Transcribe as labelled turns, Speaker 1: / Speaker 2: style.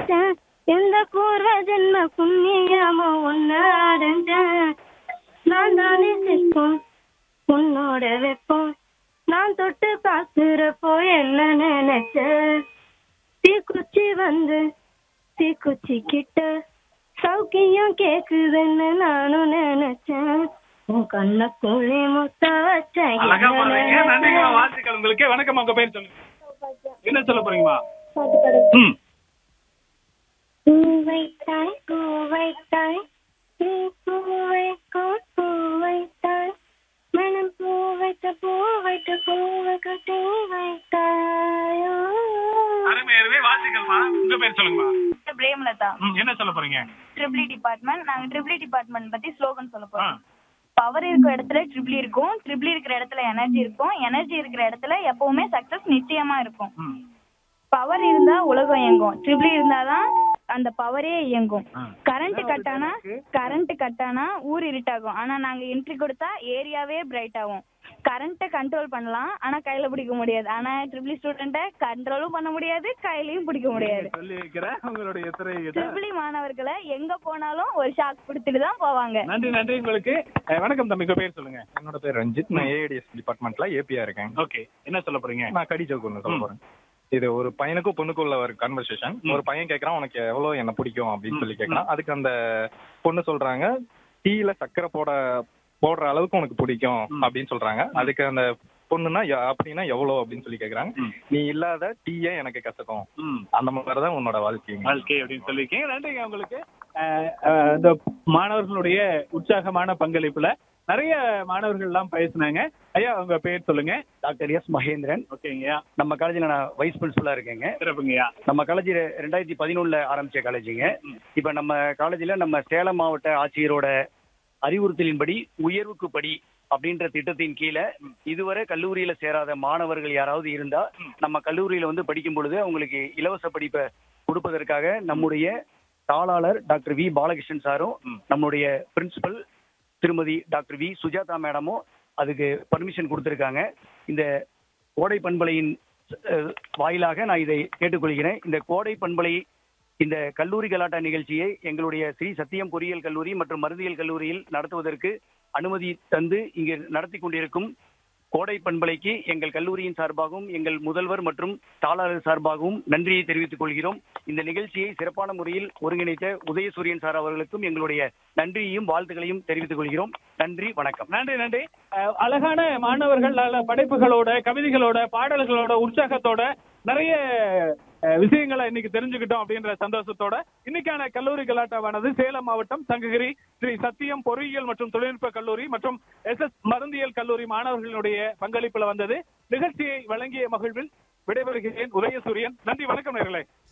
Speaker 1: நினைச்சேன் எந்த பூர்வ ஜென்ம புண்ணியமோ ஒன்னு அடைஞ்சேன் நான் தானே சிற்பம் உன்னோட வெப்பம் நான் தொட்டு பாக்குறப்போ என்ன நினைச்ச தீக்குச்சி வந்து தீக்குச்சி கிட்ட சௌக்கியம் கேக்குதுன்னு நானும் நினைச்சேன் உன் கண்ணக்குள்ளே முத்த வச்சேன்
Speaker 2: அழகா
Speaker 1: என்ன
Speaker 2: பாடுறீங்க நன்றிங்கம்மா
Speaker 1: நினைச்சேன்?
Speaker 2: வாழ்த்துக்கள் உங்களுக்கு வணக்கம் உங்க பேர் சொல்லுங்க என்ன சொல்ல போறீங்கம்மா
Speaker 1: பாட்டு பாடு.
Speaker 2: ம்
Speaker 1: பூவைத்தாய் பூவைத்தாய் நீ பூவைக்கும் பூவைத்தாய் மனம் பூவைத்த பூவைத்த பூவை கட்டி வைத்தாயோ
Speaker 2: அருமையாருமே வாழ்த்துக்கள்மா உங்க பேர் சொல்லுங்கம்மா
Speaker 3: பிரேமலதா
Speaker 2: ம் என்ன சொல்ல போறீங்க
Speaker 3: ட்ரிபிளி டிபார்ட்மெண்ட் நாங்க ட்ரிபிளி டிபார்ட்மெண்ட் பத்தி ஸ்லோகன் சொல்ல
Speaker 2: ஆ
Speaker 3: போறோம் பவர் இருக்கிற இடத்துல ட்ரிபிளி இருக்கும் ட்ரிபிளி இருக்கிற இடத்துல எனர்ஜி இருக்கும் எனர்ஜி இருக்கிற இடத்துல எப்பவுமே சக்சஸ் நிச்சயமா இருக்கும்
Speaker 2: ம்
Speaker 3: பவர் இருந்தா உலகம் இயங்கும் ட்ரிபிளி இருந்தாதான் அந்த பவரே இயங்கும்
Speaker 2: ஆ.
Speaker 3: கரண்ட் கட் ஆனா கரண்ட் கட் ஆனா ஊர் இருட்டாகும் ஆனா நாங்க என்ட்ரி கொடுத்தா ஏரியாவே பிரைட் ஆகும் கரண்ட்டை கண்ட்ரோல் பண்ணலாம் ஆனா கையில பிடிக்க முடியாது ஆனா ட்ரிபிளி ஸ்டூடெண்ட்டை கண்ட்ரோலும் பண்ண முடியாது கையிலயும் பிடிக்க முடியாது
Speaker 2: சொல்லி வைக்கிறேன் உங்களுடைய துறை
Speaker 3: ட்ரிபிளி மாணவர்களை எங்க போனாலும் ஒரு ஷாக் கொடுத்துட்டு தான் போவாங்க
Speaker 2: நன்றி நன்றி உங்களுக்கு அஹ், வணக்கம் தம்பி உங்க பேர் சொல்லுங்க
Speaker 4: என்னோட பேர் ரஞ்சித் நான் ஏஐடிஎஸ் டிபார்ட்மெண்ட்ல ஏபியா இருக்கேன்
Speaker 2: ஓகே என்ன சொல்ல போறீங்க
Speaker 4: நான் கடி ஜோக் ஒன்று சொல்ல போறேன் இது ஒரு பையனுக்கும் பொண்ணுக்கும் உள்ள ஒரு கான்வர்சேஷன் ஒரு பையன் கேக்குறான் உனக்கு எவ்வளவு என்ன பிடிக்கும் அப்படின்னு சொல்லி கேக்குறான் அதுக்கு அந்த பொண்ணு சொல்றாங்க டீல சக்கரை போட போடுற அளவுக்கு உனக்கு பிடிக்கும் அப்படின்னு சொல்றாங்க அதுக்கு அந்த பொண்ணுனா "ய- அப்படின்னா எவ்வளவு அப்படின்னு சொல்லி கேக்குறாங்க
Speaker 2: ம்.
Speaker 4: நீ இல்லாத டீயே எனக்கு கசக்கும்
Speaker 2: ம்
Speaker 4: அந்த மாதிரிதான் உன்னோட வாழ்க்கை
Speaker 2: வாழ்க்கை அப்படின்னு சொல்லியிருக்கீங்க நன்றிங்க உங்களுக்கு அஹ், அஹ், இந்த மாணவர்களுடைய உற்சாகமான பங்களிப்புல நிறைய மாணவர்கள் எல்லாம் பேசினாங்க ஐயா உங்க பேர் சொல்லுங்க
Speaker 5: டாக்டர் எஸ் மகேந்திரன்
Speaker 2: ஓகேங்கய்யா
Speaker 5: நம்ம காலேஜில் நான் வைஸ் பிரின்சிபலா இருக்கேங்க
Speaker 2: சிறப்புங்கய்யா
Speaker 5: நம்ம காலேஜ் ரெண்டாயிரத்தி பதினொன்னுல ஆரம்பிச்ச காலேஜுங்க இப்போ நம்ம காலேஜில் நம்ம சேலம் மாவட்ட ஆட்சியரோட அறிவுறுத்தலின்படி உயர்வுக்கு படி அப்படின்ற திட்டத்தின் கீழே இதுவரை கல்லூரியில சேராத மாணவர்கள் யாராவது இருந்தா நம்ம கல்லூரியில வந்து படிக்கும் பொழுது அவங்களுக்கு இலவச படிப்பை கொடுப்பதற்காக நம்முடைய தாளாளர் டாக்டர் வி பாலகிருஷ்ணன் சாரும் நம்முடைய பிரின்சிபல் திருமதி டாக்டர் வி சுஜாதா மேடமும் அதுக்கு பர்மிஷன் கொடுத்துருக்காங்க இந்த கோடை பண்பலையின் அஹ், வாயிலாக நான் இதை கேட்டுக்கொள்கிறேன் இந்த கோடை பண்பலை இந்த கல்லூரி கலாட்டா நிகழ்ச்சியை எங்களுடைய ஸ்ரீ சத்தியம் பொறியியல் கல்லூரி மற்றும் மருந்தியல் கல்லூரியில் நடத்துவதற்கு அனுமதி தந்து இங்கு நடத்தி கொண்டிருக்கும் கோடை பண்பலைக்கு எங்கள் கல்லூரியின் சார்பாகவும் எங்கள் முதல்வர் மற்றும் தாளாளர் சார்பாகவும் நன்றியை தெரிவித்துக் கொள்கிறோம் இந்த நிகழ்ச்சியை சிறப்பான முறையில் ஒருங்கிணைத்த உதயசூரியன் சார் அவர்களுக்கும் எங்களுடைய நன்றியையும் வாழ்த்துக்களையும் தெரிவித்துக் கொள்கிறோம் நன்றி வணக்கம்
Speaker 2: நன்றி நன்றி அஹ், அழகான மாணவர்கள் நல்ல படைப்புகளோட கவிதைகளோட பாடல்களோட உற்சாகத்தோட நிறைய அஹ், விஷயங்களை இன்னைக்கு தெரிஞ்சுக்கிட்டோம் அப்படின்ற சந்தோஷத்தோட இன்னைக்கான கல்லூரி கலாட்டாவானது சேலம் மாவட்டம் சங்ககிரி ஸ்ரீ சத்தியம் பொறியியல் மற்றும் தொழில்நுட்ப கல்லூரி மற்றும் எஸ் எஸ் மருந்தியல் கல்லூரி மாணவர்களுடைய பங்களிப்புல வந்தது நிகழ்ச்சியை வழங்கிய மகிழ்வில் விடைபெறுகிறேன் உதயசூரியன் நன்றி வணக்கம் நேர்களே